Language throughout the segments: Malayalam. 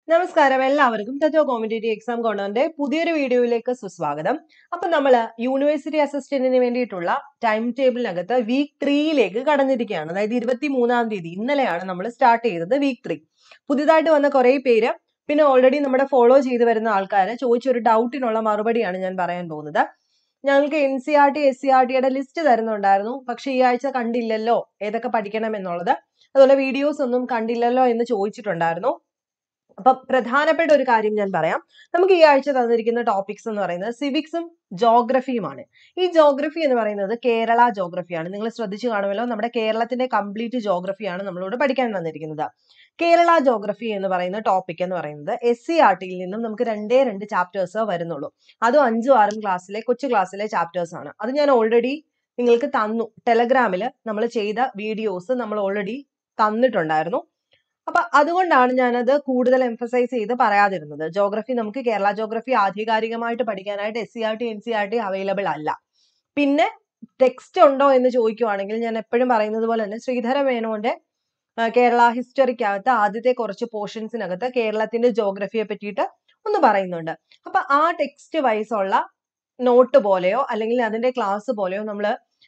നമസ്കാരം എല്ലാവർക്കും തത്വ കോമ്പറ്റേറ്റീവ് എക്സാം കോർണറിന്റെ പുതിയൊരു വീഡിയോയിലേക്ക് സുസ്വാഗതം അപ്പൊ നമ്മൾ യൂണിവേഴ്സിറ്റി അസിസ്റ്റന്റിന് വേണ്ടിയിട്ടുള്ള ടൈം ടേബിളിനകത്ത് വീക്ക് ത്രീയിലേക്ക് കടന്നിരിക്കുകയാണ് അതായത് ഇരുപത്തി മൂന്നാം തീയതി ഇന്നലെയാണ് നമ്മൾ സ്റ്റാർട്ട് ചെയ്തത് വീക്ക് ത്രീ പുതിയതായിട്ട് വന്ന കുറെ പേര് പിന്നെ ഓൾറെഡി നമ്മുടെ ഫോളോ ചെയ്ത് വരുന്ന ആൾക്കാരെ ചോദിച്ചൊരു ഡൗട്ടിനുള്ള മറുപടിയാണ് ഞാൻ പറയാൻ പോകുന്നത് ഞങ്ങൾക്ക് N C R T S C R ടിയുടെ ലിസ്റ്റ് തരുന്നുണ്ടായിരുന്നു പക്ഷെ ഈ ആഴ്ച കണ്ടില്ലല്ലോ ഏതൊക്കെ പഠിക്കണം എന്നുള്ളത് അതുപോലെ വീഡിയോസ് ഒന്നും കണ്ടില്ലല്ലോ എന്ന് ചോദിച്ചിട്ടുണ്ടായിരുന്നു അപ്പൊ പ്രധാനപ്പെട്ട ഒരു കാര്യം ഞാൻ പറയാം നമുക്ക് ഈ ആഴ്ച തന്നിരിക്കുന്ന ടോപ്പിക്സ് എന്ന് പറയുന്നത് സിവിക്സും ജോഗ്രഫിയുമാണ് ഈ ജോഗ്രഫി എന്ന് പറയുന്നത് കേരള ജോഗ്രഫിയാണ് നിങ്ങൾ ശ്രദ്ധിച്ചു കാണുമല്ലോ നമ്മുടെ കേരളത്തിന്റെ കംപ്ലീറ്റ് ജോഗ്രഫിയാണ് നമ്മളോട് പഠിക്കാൻ തന്നിരിക്കുന്നത് കേരള ജോഗ്രഫി എന്ന് പറയുന്ന ടോപ്പിക് എന്ന് പറയുന്നത് എസ് സി ആർ ടിയിൽ നിന്നും നമുക്ക് രണ്ടേ രണ്ട് ചാപ്റ്റേഴ്സ് വരുന്നുള്ളൂ അതും അഞ്ചും ആറും ക്ലാസ്സിലെ കൊച്ചു ക്ലാസ്സിലെ ചാപ്റ്റേഴ്സ് ആണ് അത് ഞാൻ ഓൾറെഡി നിങ്ങൾക്ക് തന്നു ടെലഗ്രാമിൽ നമ്മൾ ചെയ്ത വീഡിയോസ് നമ്മൾ ഓൾറെഡി തന്നിട്ടുണ്ടായിരുന്നു അപ്പൊ അതുകൊണ്ടാണ് ഞാനത് കൂടുതൽ എംഫസൈസ് ചെയ്ത് പറയാതിരുന്നത് ജോഗ്രഫി നമുക്ക് കേരള ജോഗ്രഫി ആധികാരികമായിട്ട് പഠിക്കാനായിട്ട് S C R T N C R T available അല്ല പിന്നെ ടെക്സ്റ്റ് ഉണ്ടോ എന്ന് ചോദിക്കുവാണെങ്കിൽ ഞാൻ എപ്പോഴും പറയുന്നത് പോലെ തന്നെ ശ്രീധര മേനോന്റെ ആ, കേരള ഹിസ്റ്ററിക്കകത്ത് ആദ്യത്തെ കുറച്ച് പോർഷൻസിനകത്ത് കേരളത്തിന്റെ ജോഗ്രഫിയെ പറ്റിയിട്ട് ഒന്ന് പറയുന്നുണ്ട് അപ്പൊ ആ ടെക്സ്റ്റ് വൈസ് ഉള്ള നോട്ട് പോലെയോ അല്ലെങ്കിൽ അതിന്റെ ക്ലാസ് പോലെയോ നമ്മൾ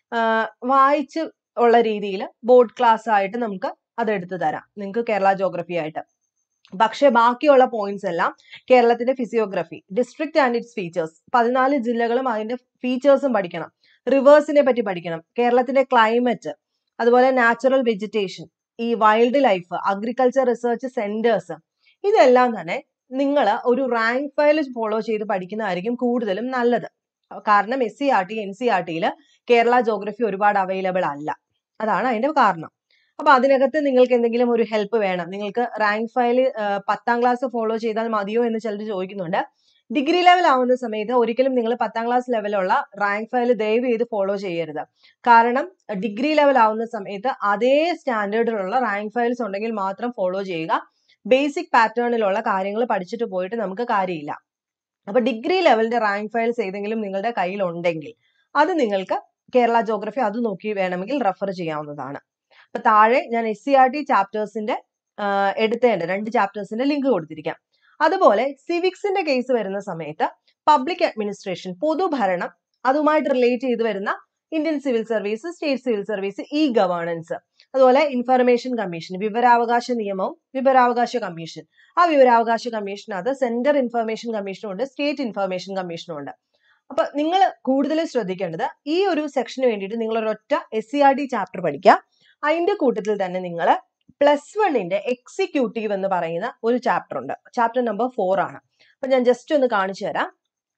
വായിച്ച് ഉള്ള രീതിയിൽ ബോർഡ് ക്ലാസ് ആയിട്ട് നമുക്ക് അത് എടുത്തു തരാം നിങ്ങൾക്ക് കേരള ജോഗ്രഫി ആയിട്ട് പക്ഷെ ബാക്കിയുള്ള പോയിന്റ്സ് എല്ലാം കേരളത്തിന്റെ physiography district and its features പതിനാല് ജില്ലകളും അതിന്റെ ഫീച്ചേഴ്സും പഠിക്കണം റിവേഴ്സിനെ പറ്റി പഠിക്കണം കേരളത്തിന്റെ ക്ലൈമറ്റ് അതുപോലെ നാച്ചുറൽ വെജിറ്റേഷൻ ഈ wildlife agriculture research centres ഇതെല്ലാം തന്നെ നിങ്ങൾ ഒരു റാങ്ക് ഫയൽ ഫോളോ ചെയ്ത് പഠിക്കുന്നതായിരിക്കും കൂടുതലും നല്ലത് കാരണം S C R T N C R ടിയിൽ കേരള ജോഗ്രഫി ഒരുപാട് അവൈലബിൾ അല്ല അതാണ് അതിന്റെ കാരണം അപ്പൊ അതിനകത്ത് നിങ്ങൾക്ക് എന്തെങ്കിലും ഒരു ഹെൽപ്പ് വേണം നിങ്ങൾക്ക് റാങ്ക് ഫയൽ പത്താം ക്ലാസ് ഫോളോ ചെയ്താൽ മതിയോ എന്ന് ചിലർ ചോദിക്കുന്നുണ്ട് ഡിഗ്രി ലെവൽ ആവുന്ന സമയത്ത് ഒരിക്കലും നിങ്ങൾ പത്താം ക്ലാസ് ലെവലുള്ള റാങ്ക് ഫയൽ ദയവ് ചെയ്ത് ഫോളോ ചെയ്യരുത് കാരണം ഡിഗ്രി ലെവൽ ആവുന്ന സമയത്ത് അതേ സ്റ്റാൻഡേർഡിലുള്ള റാങ്ക് ഫയൽസ് ഉണ്ടെങ്കിൽ മാത്രം ഫോളോ ചെയ്യുക ബേസിക് പാറ്റേണിലുള്ള കാര്യങ്ങൾ പഠിച്ചിട്ട് പോയിട്ട് നമുക്ക് കാര്യമില്ല അപ്പൊ ഡിഗ്രി ലെവലിന്റെ റാങ്ക് ഫയൽസ് ഏതെങ്കിലും നിങ്ങളുടെ കയ്യിൽ ഉണ്ടെങ്കിൽ അത് നിങ്ങൾക്ക് കേരള ജോഗ്രഫി അത് നോക്കി വേണമെങ്കിൽ റെഫർ ചെയ്യാവുന്നതാണ് അപ്പൊ താഴെ ഞാൻ എസ് സി ആർ ടി ചാപ്റ്റേഴ്സിന്റെ എടുത്തേണ്ട രണ്ട് ചാപ്റ്റേഴ്സിന്റെ ലിങ്ക് കൊടുത്തിരിക്കാം അതുപോലെ സിവിക്സിന്റെ കേസ് വരുന്ന സമയത്ത് പബ്ലിക് അഡ്മിനിസ്ട്രേഷൻ പൊതുഭരണം അതുമായിട്ട് റിലേറ്റ് ചെയ്ത് വരുന്ന Indian civil service state civil service E governance അതുപോലെ ഇൻഫർമേഷൻ കമ്മീഷൻ വിവരാവകാശ നിയമവും വിവരാവകാശ കമ്മീഷൻ ആ വിവരാവകാശ കമ്മീഷനകത്ത് സെന്റർ ഇൻഫർമേഷൻ കമ്മീഷനും ഉണ്ട് സ്റ്റേറ്റ് ഇൻഫർമേഷൻ കമ്മീഷനും ഉണ്ട് അപ്പൊ നിങ്ങൾ കൂടുതൽ ശ്രദ്ധിക്കേണ്ടത് ഈ ഒരു സെക്ഷന് വേണ്ടിയിട്ട് നിങ്ങൾ ഒരൊറ്റ S C R T chapter പഠിക്കുക അതിന്റെ കൂട്ടത്തിൽ തന്നെ നിങ്ങൾ പ്ലസ് വണ്ണിന്റെ എക്സിക്യൂട്ടീവ് എന്ന് പറയുന്ന ഒരു ചാപ്റ്റർ ഉണ്ട് ചാപ്റ്റർ നമ്പർ ഫോർ ആണ് അപ്പൊ ഞാൻ ജസ്റ്റ് ഒന്ന് കാണിച്ചു തരാം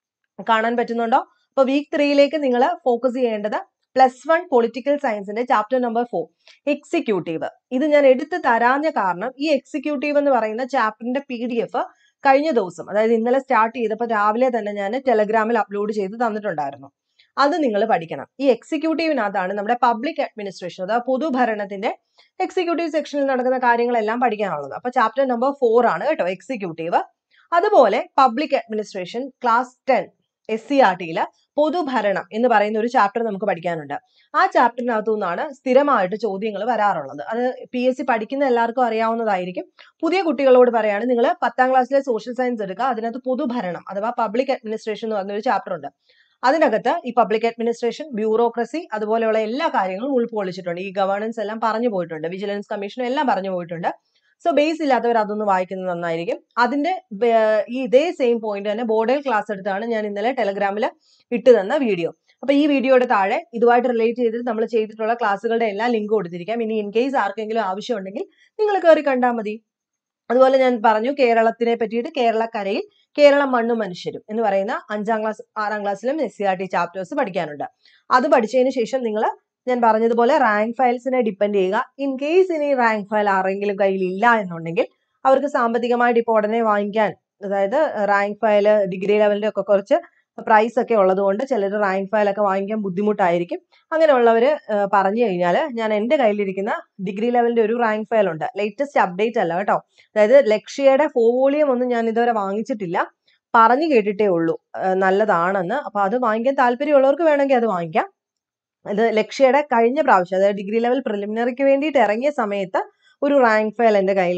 കാണാൻ പറ്റുന്നുണ്ടോ അപ്പൊ വീക്ക് ത്രീയിലേക്ക് നിങ്ങൾ ഫോക്കസ് ചെയ്യേണ്ടത് പ്ലസ് വൺ പൊളിറ്റിക്കൽ സയൻസിന്റെ ചാപ്റ്റർ നമ്പർ ഫോർ എക്സിക്യൂട്ടീവ് ഇത് ഞാൻ എടുത്ത് തരാഞ്ഞ കാരണം ഈ എക്സിക്യൂട്ടീവ് എന്ന് പറയുന്ന ചാപ്റ്ററിന്റെ പി ഡി എഫ് കഴിഞ്ഞ ദിവസം അതായത് ഇന്നലെ സ്റ്റാർട്ട് ചെയ്തപ്പോൾ രാവിലെ തന്നെ ഞാൻ ടെലഗ്രാമിൽ അപ്ലോഡ് ചെയ്ത് തന്നിട്ടുണ്ടായിരുന്നു അത് നിങ്ങൾ പഠിക്കണം ഈ എക്സിക്യൂട്ടീവിനകത്താണ് നമ്മുടെ പബ്ലിക് അഡ്മിനിസ്ട്രേഷൻ അതായത് പൊതുഭരണത്തിന്റെ എക്സിക്യൂട്ടീവ് സെക്ഷനിൽ നടക്കുന്ന കാര്യങ്ങളെല്ലാം പഠിക്കാനുള്ളത് അപ്പൊ ചാപ്റ്റർ നമ്പർ ഫോർ ആണ് കേട്ടോ എക്സിക്യൂട്ടീവ് അതുപോലെ public administration class ten S C R ടിയിൽ പൊതുഭരണം എന്ന് പറയുന്ന ഒരു ചാപ്റ്റർ നമുക്ക് പഠിക്കാനുണ്ട് ആ ചാപ്റ്ററിനകത്തു നിന്നാണ് സ്ഥിരമായിട്ട് ചോദ്യങ്ങൾ വരാറുള്ളത് അത് പി എസ് സി പഠിക്കുന്ന എല്ലാവർക്കും അറിയാവുന്നതായിരിക്കും പുതിയ കുട്ടികളോട് പറയാണ് നിങ്ങൾ പത്താം ക്ലാസ്സിലെ സോഷ്യൽ സയൻസ് എടുക്കുക അതിനകത്ത് പൊതുഭരണം അഥവാ പബ്ലിക് അഡ്മിനിസ്ട്രേഷൻ എന്ന് പറഞ്ഞ ഒരു ചാപ്റ്റർ ഉണ്ട് അതിനകത്ത് ഈ പബ്ലിക് അഡ്മിനിസ്ട്രേഷൻ ബ്യൂറോക്രസി അതുപോലെയുള്ള എല്ലാ കാര്യങ്ങളും ഉൾക്കൊള്ളിച്ചിട്ടുണ്ട് ഈ ഗവേണൻസ് എല്ലാം പറഞ്ഞു പോയിട്ടുണ്ട് വിജിലൻസ് കമ്മീഷനും എല്ലാം പറഞ്ഞു പോയിട്ടുണ്ട് സോ ബേസ് ഇല്ലാത്തവർ അതൊന്ന് വായിക്കുന്നത് നന്നായിരിക്കും അതിന്റെ ബേ- ഈ ഇതേ സെയിം പോയിന്റ് തന്നെ ബോർഡൽ ക്ലാസ് എടുത്താണ് ഞാൻ ഇന്നലെ ടെലഗ്രാമിൽ ഇട്ട് തന്ന വീഡിയോ അപ്പൊ ഈ വീഡിയോയുടെ താഴെ ഇതുമായിട്ട് റിലേറ്റ് ചെയ്തിട്ട് നമ്മൾ ചെയ്തിട്ടുള്ള ക്ലാസ്സുകളുടെ എല്ലാ ലിങ്ക് കൊടുത്തിരിക്കാം ഇനി ഇൻ കേസ് ആർക്കെങ്കിലും ആവശ്യമുണ്ടെങ്കിൽ നിങ്ങൾ കയറി കണ്ടാൽ മതി അതുപോലെ ഞാൻ പറഞ്ഞു കേരളത്തിനെ പറ്റിയിട്ട് കേരളക്കരയിൽ കേരളം മണ്ണും മനുഷ്യരും എന്ന് പറയുന്ന അഞ്ചാം ക്ലാസ് ആറാം ക്ലാസ്സിലും S C R T chapters പഠിക്കാനുണ്ട് അത് പഠിച്ചതിന് ശേഷം നിങ്ങൾ ഞാൻ പറഞ്ഞതുപോലെ റാങ്ക് ഫയൽസിനെ ഡിപ്പെൻഡ് ചെയ്യുക ഇൻ കേസ് ഇനി റാങ്ക് ഫയൽ ആരെങ്കിലും കയ്യിൽ ഇല്ല എന്നുണ്ടെങ്കിൽ അവർക്ക് സാമ്പത്തികമായിട്ട് ഇപ്പോൾ ഉടനെ വാങ്ങിക്കാൻ അതായത് റാങ്ക് ഫയൽ ഡിഗ്രി ലെവലിന്റെ ഒക്കെ കുറച്ച് പ്രൈസ് ഒക്കെ ഉള്ളതുകൊണ്ട് ചിലർ റാങ്ക് ഫയൽ ഒക്കെ വാങ്ങിക്കാൻ ബുദ്ധിമുട്ടായിരിക്കും അങ്ങനെയുള്ളവർ പറഞ്ഞു കഴിഞ്ഞാൽ ഞാൻ എൻ്റെ കയ്യിലിരിക്കുന്ന ഡിഗ്രി ലെവലിന്റെ ഒരു റാങ്ക് ഫയൽ ഉണ്ട് ലേറ്റസ്റ്റ് അപ്ഡേറ്റ് അല്ല കേട്ടോ അതായത് ലക്ഷ്യയുടെ വോളിയം ഒന്നും ഞാൻ ഇതുവരെ വാങ്ങിച്ചിട്ടില്ല പറഞ്ഞു കേട്ടിട്ടേ ഉള്ളൂ ആ, നല്ലതാണെന്ന് അപ്പൊ അത് വാങ്ങിക്കാൻ താല്പര്യമുള്ളവർക്ക് വേണമെങ്കിൽ അത് വാങ്ങിക്കാം ഇത് ലക്ഷ്യയുടെ കഴിഞ്ഞ പ്രാവശ്യം അതായത് ഡിഗ്രി ലെവൽ പ്രിലിമിനറിക്ക് വേണ്ടിയിട്ട് ഇറങ്ങിയ സമയത്ത് ഒരു റാങ്ക് ഫയൽ എൻ്റെ കയ്യിലുണ്ട്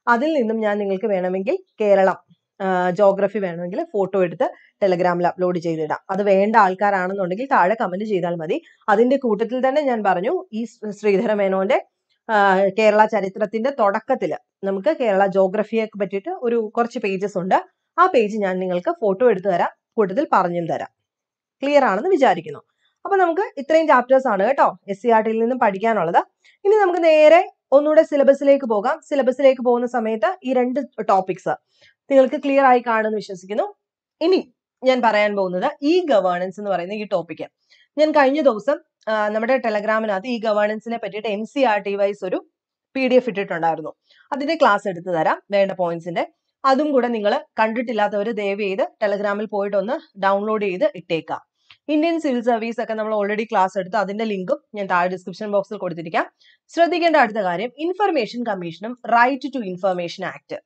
അതിൽ നിന്നും ഞാൻ നിങ്ങൾക്ക് വേണമെങ്കിൽ കേരളം ജോഗ്രഫി വേണമെങ്കിൽ ഫോട്ടോ എടുത്ത് ടെലഗ്രാമിൽ അപ്ലോഡ് ചെയ്തിടാം അത് വേണ്ട ആൾക്കാരാണെന്നുണ്ടെങ്കിൽ താഴെ കമന്റ് ചെയ്താൽ മതി അതിന്റെ കൂട്ടത്തിൽ തന്നെ ഞാൻ പറഞ്ഞു ഈ ശ്രീ- ശ്രീധര മേനോന്റെ ആ, കേരള ചരിത്രത്തിന്റെ തുടക്കത്തിൽ നമുക്ക് കേരള ജോഗ്രഫിയെ പറ്റിയിട്ട് ഒരു കുറച്ച് പേജസ് ഉണ്ട് ആ പേജ് ഞാൻ നിങ്ങൾക്ക് ഫോട്ടോ എടുത്തു തരാം കൂട്ടത്തിൽ പറഞ്ഞും തരാം ക്ലിയർ ആണെന്ന് വിചാരിക്കുന്നു അപ്പൊ നമുക്ക് ഇത്രയും ചാപ്റ്റേഴ്സ് ആണ് കേട്ടോ എസ് സി ആർ ടിയിൽ നിന്നും പഠിക്കാനുള്ളത് ഇനി നമുക്ക് നേരെ ഒന്നുകൂടെ സിലബസിലേക്ക് പോകാം സിലബസിലേക്ക് പോകുന്ന സമയത്ത് ഈ രണ്ട് ടോപ്പിക്സ് നിങ്ങൾക്ക് ക്ലിയർ ആയി കാണുമെന്ന് വിശ്വസിക്കുന്നു ഇനി ഞാൻ പറയാൻ പോകുന്നത് ഈ ഗവേണൻസ് എന്ന് പറയുന്ന ഈ ടോപ്പിക്ക് ഞാൻ കഴിഞ്ഞ ദിവസം ആ, നമ്മുടെ ടെലഗ്രാമിനകത്ത് ഈ ഗവേണൻസിനെ പറ്റിയിട്ട് N C R T wise ഒരു പി ഡി എഫ് ഇട്ടിട്ടുണ്ടായിരുന്നു അതിന്റെ ക്ലാസ് എടുത്തു തരാം വേണ്ട പോയിന്റ്സിന്റെ അതും കൂടെ നിങ്ങൾ കണ്ടിട്ടില്ലാത്തവർ ദയവ് ചെയ്ത് ടെലഗ്രാമിൽ പോയിട്ട് ഒന്ന് ഡൗൺലോഡ് ചെയ്ത് ഇട്ടേക്കാം ഇന്ത്യൻ സിവിൽ സർവീസ് ഒക്കെ നമ്മൾ ഓൾറെഡി ക്ലാസ് എടുത്ത് അതിന്റെ ലിങ്കും ഞാൻ താഴെ ഡിസ്ക്രിപ്ഷൻ ബോക്സിൽ കൊടുത്തിരിക്കാം ശ്രദ്ധിക്കേണ്ട അടുത്ത കാര്യം ഇൻഫർമേഷൻ കമ്മീഷനും right to information act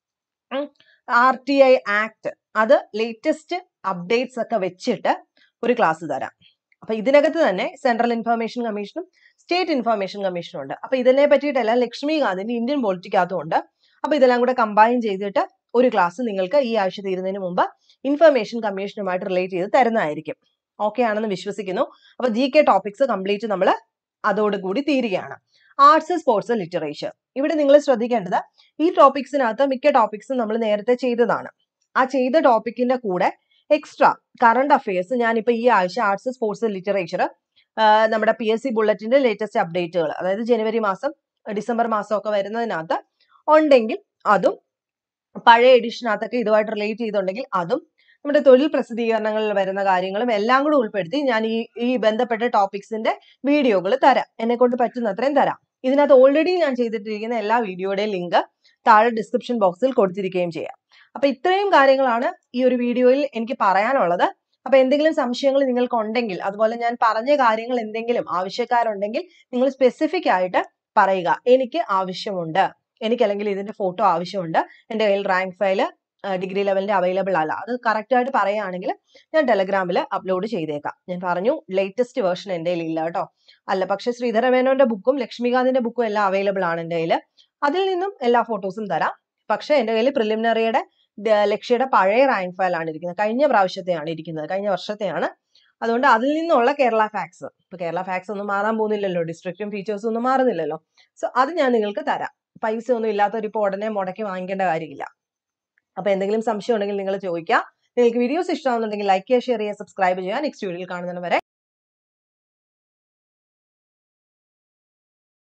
R T I act അത് ലേറ്റസ്റ്റ് അപ്ഡേറ്റ്സ് ഒക്കെ വെച്ചിട്ട് ഒരു ക്ലാസ് തരാം അപ്പൊ ഇതിനകത്ത് തന്നെ സെൻട്രൽ ഇൻഫർമേഷൻ കമ്മീഷനും സ്റ്റേറ്റ് ഇൻഫർമേഷൻ കമ്മീഷനും ഉണ്ട് അപ്പൊ ഇതിനെ പറ്റിയിട്ടെല്ലാം ലക്ഷ്മികാന്തിന്റെ ഇന്ത്യൻ പൊളിറ്റിക്കകത്തും ഉണ്ട് അപ്പൊ ഇതെല്ലാം കൂടെ കമ്പൈൻ ചെയ്തിട്ട് ഒരു ക്ലാസ് നിങ്ങൾക്ക് ഈ ആഴ്ച തീരുന്നതിന് മുമ്പ് ഇൻഫർമേഷൻ കമ്മീഷനുമായിട്ട് റിലേറ്റ് ചെയ്ത് തരുന്നതായിരിക്കും ഓക്കെ ആണെന്ന് വിശ്വസിക്കുന്നു അപ്പൊ ജി കെ ടോപ്പിക്സ് കംപ്ലീറ്റ് നമ്മൾ അതോടുകൂടി തീരുകയാണ് ആർട്സ് സ്പോർട്സ് ലിറ്ററേച്ചർ ഇവിടെ നിങ്ങൾ ശ്രദ്ധിക്കേണ്ടത് ഈ ടോപ്പിക്സിനകത്ത് മിക്ക ടോപ്പിക്സും നമ്മൾ നേരത്തെ ചെയ്തതാണ് ആ ചെയ്ത ടോപ്പിക്കിന്റെ കൂടെ എക്സ്ട്രാ കറണ്ട് അഫയേഴ്സ് ഞാനിപ്പോ ഈ ആഴ്ച ആർട്സ് സ്പോർട്സ് ലിറ്ററേച്ചർ നമ്മുടെ പി എസ് സി ബുള്ളറ്റിന്റെ ലേറ്റസ്റ്റ് അപ്ഡേറ്റുകൾ അതായത് ജനുവരി മാസം ഡിസംബർ മാസം ഒക്കെ വരുന്നതിനകത്ത് ഉണ്ടെങ്കിൽ അതും പഴയ എഡിഷനകത്തൊക്കെ ഇതുമായിട്ട് റിലേറ്റ് ചെയ്തുണ്ടെങ്കിൽ അതും നമ്മുടെ തൊഴിൽ പ്രസിദ്ധീകരണങ്ങളിൽ വരുന്ന കാര്യങ്ങളും എല്ലാം കൂടെ ഉൾപ്പെടുത്തി ഞാൻ ഈ ഈ ബന്ധപ്പെട്ട ടോപ്പിക്സിന്റെ വീഡിയോകൾ തരാം എന്നെ കൊണ്ട് പറ്റുന്നത്രയും തരാം ഇതിനകത്ത് ഓൾറെഡി ഞാൻ ചെയ്തിട്ടിരിക്കുന്ന എല്ലാ വീഡിയോയുടെയും ലിങ്ക് താഴെ ഡിസ്ക്രിപ്ഷൻ ബോക്സിൽ കൊടുത്തിരിക്കുകയും ചെയ്യാം അപ്പൊ ഇത്രയും കാര്യങ്ങളാണ് ഈ ഒരു വീഡിയോയിൽ എനിക്ക് പറയാനുള്ളത് അപ്പൊ എന്തെങ്കിലും സംശയങ്ങൾ നിങ്ങൾക്ക് ഉണ്ടെങ്കിൽ അതുപോലെ ഞാൻ പറഞ്ഞ കാര്യങ്ങൾ എന്തെങ്കിലും ആവശ്യക്കാരുണ്ടെങ്കിൽ നിങ്ങൾ സ്പെസിഫിക് ആയിട്ട് പറയുക എനിക്ക് ആവശ്യമുണ്ട് എനിക്ക് അല്ലെങ്കിൽ ഇതിന്റെ ഫോട്ടോ ആവശ്യമുണ്ട് എന്റെ കയ്യിൽ റാങ്ക് ഫയല് ഡിഗ്രി ലെവലിന്റെ അവൈലബിൾ അല്ല അത് കറക്റ്റ് ആയിട്ട് പറയുകയാണെങ്കിൽ ഞാൻ ടെലഗ്രാമിൽ അപ്ലോഡ് ചെയ്തേക്കാം ഞാൻ പറഞ്ഞു ലേറ്റസ്റ്റ് വേർഷൻ എൻ്റെ കയ്യിൽ ഇല്ല കേട്ടോ അല്ല പക്ഷെ ശ്രീധര മേനോന്റെ ബുക്കും ലക്ഷ്മികാന്തിന്റെ ബുക്കും എല്ലാം അവൈലബിൾ ആണ് എൻ്റെ കയ്യിൽ അതിൽ നിന്നും എല്ലാ ഫോട്ടോസും തരാം പക്ഷെ എൻ്റെ കയ്യിൽ പ്രിലിമിനറിയുടെ ലക്ഷ്യയുടെ പഴയ റാങ്ക് ഫയൽ ആണ് ഇരിക്കുന്നത് കഴിഞ്ഞ പ്രാവശ്യത്തെയാണ് ഇരിക്കുന്നത് കഴിഞ്ഞ വർഷത്തെയാണ് അതുകൊണ്ട് അതിൽ നിന്നുള്ള കേരള ഫാക്സ് ഇപ്പൊ കേരള ഫാക്സ് ഒന്നും മാറാൻ പോകുന്നില്ലല്ലോ ഡിസ്ട്രിക്റ്റും ഫീച്ചേഴ്സും ഒന്നും മാറുന്നില്ലല്ലോ സോ അത് ഞാൻ നിങ്ങൾക്ക് തരാം പൈസ ഒന്നും ഇല്ലാത്തവർ ഇപ്പോൾ ഉടനെ മുടക്കി വാങ്ങിക്കേണ്ട കാര്യമില്ല അപ്പൊ എന്തെങ്കിലും സംശയം ഉണ്ടെങ്കിൽ നിങ്ങൾ ചോദിക്കുക നിങ്ങൾക്ക് വീഡിയോസ് ഇഷ്ടമാണെന്നുണ്ടെങ്കിൽ ലൈക്ക് ചെയ്യുക ഷെയർ ചെയ്യുക സബ്സ്ക്രൈബ് ചെയ്യുക നെക്സ്റ്റ് വീഡിയോയിൽ കാണുന്നവരെ